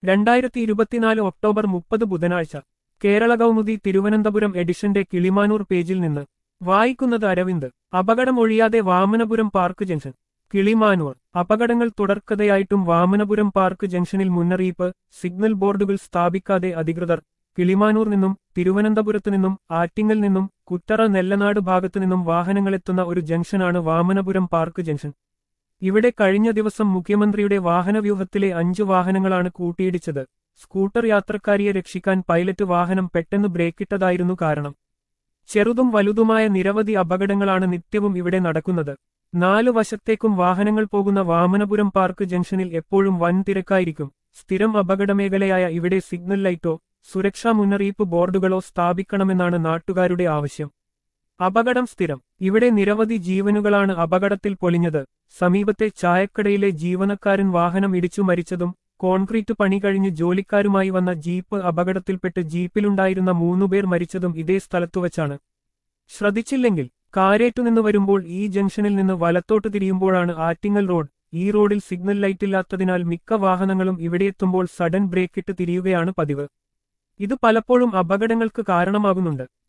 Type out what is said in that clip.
രണ്ടായിരത്തി ഇരുപത്തിനാല് ഒക്ടോബർ മുപ്പത് ബുധനാഴ്ച കേരള കൗമുദി തിരുവനന്തപുരം എഡിഷന്റെ കിളിമാനൂർ പേജിൽ നിന്ന് വായിക്കുന്നത് അരവിന്ദ് അപകടം ഒഴിയാതെ വാമനപുരം പാർക്ക് ജംഗ്ഷൻ കിളിമാനൂർ അപകടങ്ങൾ തുടർക്കഥയായിട്ടും വാമനപുരം പാർക്ക് ജംഗ്ഷനിൽ മുന്നറിയിപ്പ് സിഗ്നൽ ബോർഡുകൾ സ്ഥാപിക്കാതെ അധികൃതർ കിളിമാനൂർ നിന്നും തിരുവനന്തപുരത്തു നിന്നും ആറ്റിങ്ങൽ നിന്നും കുറ്ററ നെല്ലനാട് ഭാഗത്തു നിന്നും വാഹനങ്ങളെത്തുന്ന ഒരു ജംഗ്ഷനാണ് വാമനപുരം പാർക്ക് ജംഗ്ഷൻ ഇവിടെ കഴിഞ്ഞ ദിവസം മുഖ്യമന്ത്രിയുടെ വാഹനവ്യൂഹത്തിലെ അഞ്ചു വാഹനങ്ങളാണ് കൂട്ടിയിടിച്ചത് സ്കൂട്ടർ യാത്രക്കാരിയെ രക്ഷിക്കാൻ പൈലറ്റ് വാഹനം പെട്ടെന്ന് ബ്രേക്കിട്ടതായിരുന്നു കാരണം ചെറുതും വലുതുമായ നിരവധി അപകടങ്ങളാണ് നിത്യവും ഇവിടെ നടക്കുന്നത് നാലു വശത്തേക്കും വാഹനങ്ങൾ പോകുന്ന വാമനപുരം പാർക്ക് ജംഗ്ഷനിൽ എപ്പോഴും വൻ തിരക്കായിരിക്കും സ്ഥിരം അപകടമേഖലയായ ഇവിടെ സിഗ്നൽ ലൈറ്റോ സുരക്ഷാ മുന്നറിയിപ്പ് ബോർഡുകളോ സ്ഥാപിക്കണമെന്നാണ് നാട്ടുകാരുടെ ആവശ്യം അപകടം സ്ഥിരം ഇവിടെ നിരവധി ജീവനുകളാണ് അപകടത്തിൽ പൊലിഞ്ഞത് സമീപത്തെ ചായക്കടയിലെ ജീവനക്കാരൻ വാഹനം ഇടിച്ചു മരിച്ചതും കോൺക്രീറ്റ് പണി കഴിഞ്ഞ് ജോലിക്കാരുമായി വന്ന ജീപ്പ് അപകടത്തിൽപ്പെട്ട് ജീപ്പിലുണ്ടായിരുന്ന മൂന്നുപേർ മരിച്ചതും ഇതേ സ്ഥലത്തുവച്ചാണ് ശ്രദ്ധിച്ചില്ലെങ്കിൽ കാരേറ്റുനിന്ന് വരുമ്പോൾ ഈ ജംഗ്ഷനിൽ നിന്ന് വലത്തോട്ട് തിരിയുമ്പോഴാണ് ആറ്റിങ്ങൽ റോഡ് ഈ റോഡിൽ സിഗ്നൽ ലൈറ്റില്ലാത്തതിനാൽ മിക്ക വാഹനങ്ങളും ഇവിടെയെത്തുമ്പോൾ സഡൻ ബ്രേക്കിട്ട് തിരിയുകയാണ് പതിവ് ഇത് പലപ്പോഴും അപകടങ്ങൾക്ക് കാരണമാകുന്നുണ്ട്